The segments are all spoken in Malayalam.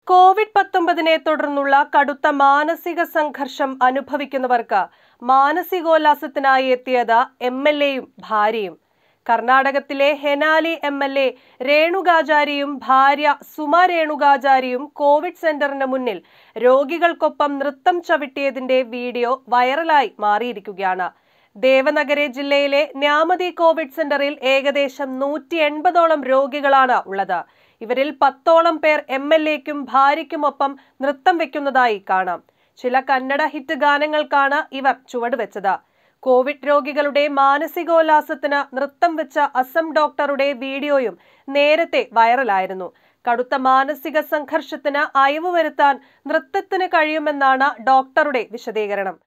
കോവിഡ് പത്തൊമ്പതിനെ തുടർന്നുള്ള കടുത്ത മാനസിക സംഘർഷം അനുഭവിക്കുന്നവർക്ക് മാനസികോല്ലാസത്തിനായി എത്തിയത് എം എൽ എയും ഭാര്യയും കർണാടകത്തിലെ ഹെനാലി എം എൽ എ രേണുകാചാരിയും ഭാര്യ സുമ രേണുകാചാരിയും കോവിഡ് സെന്ററിന് മുന്നിൽ രോഗികൾക്കൊപ്പം നൃത്തം ചവിട്ടിയതിന്റെ വീഡിയോ വൈറലായി മാറിയിരിക്കുകയാണ് ദേവനഗരെ ജില്ലയിലെ ന്യാമതി കോവിഡ് സെന്ററിൽ ഏകദേശം നൂറ്റി എൺപതോളം രോഗികളാണ് ഉള്ളത് ഇവരിൽ പത്തോളം പേർ എം എൽ എക്കും ഭാര്യയ്ക്കുമൊപ്പം നൃത്തം വെക്കുന്നതായി കാണാം ചില കന്നഡ ഹിറ്റ് ഗാനങ്ങൾക്കാണ് ഇവർ ചുവടുവെച്ചത് കോവിഡ് രോഗികളുടെ മാനസികോല്ലാസത്തിന് നൃത്തം വെച്ച അസം ഡോക്ടറുടെ വീഡിയോയും നേരത്തെ വൈറലായിരുന്നു കടുത്ത മാനസിക സംഘർഷത്തിന് അയവ് വരുത്താൻ നൃത്തത്തിന് കഴിയുമെന്നാണ് ഡോക്ടറുടെ വിശദീകരണം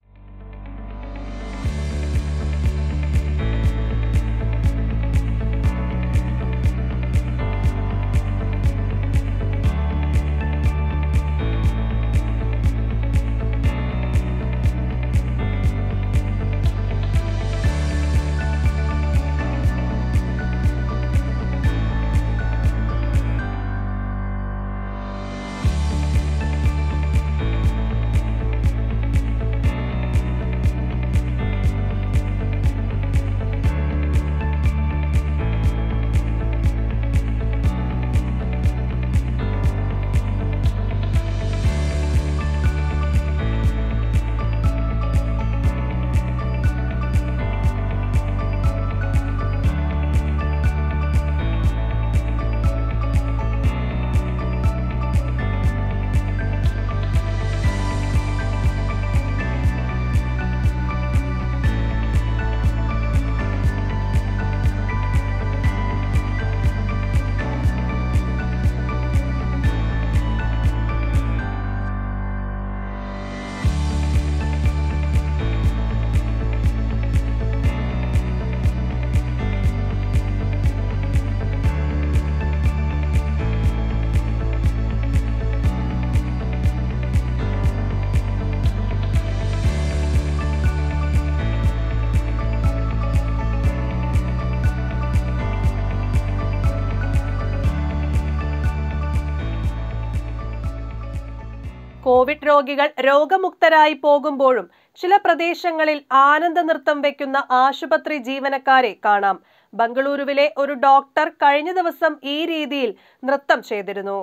കോവിഡ് രോഗികൾ രോഗമുക്തരായി പോകുമ്പോഴും ചില പ്രദേശങ്ങളിൽ ആനന്ദ നൃത്തം വെക്കുന്ന ആശുപത്രി ജീവനക്കാരെ കാണാം ബംഗളൂരുവിലെ ഒരു ഡോക്ടർ കഴിഞ്ഞ ദിവസം ഈ രീതിയിൽ നൃത്തം ചെയ്തിരുന്നു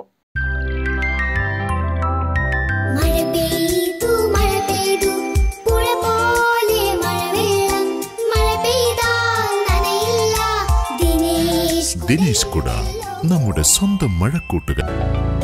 മഴ പെയ്തു മഴ പെയ്തു പുഴ പോലെ മഴവെള്ളം മഴ പെയ്താൽ നനയില്ല ദിനേശ് ദിനേശ് കുട നമ്മുടെ സ്വന്തം മഴക്കൂട്ടുകാർ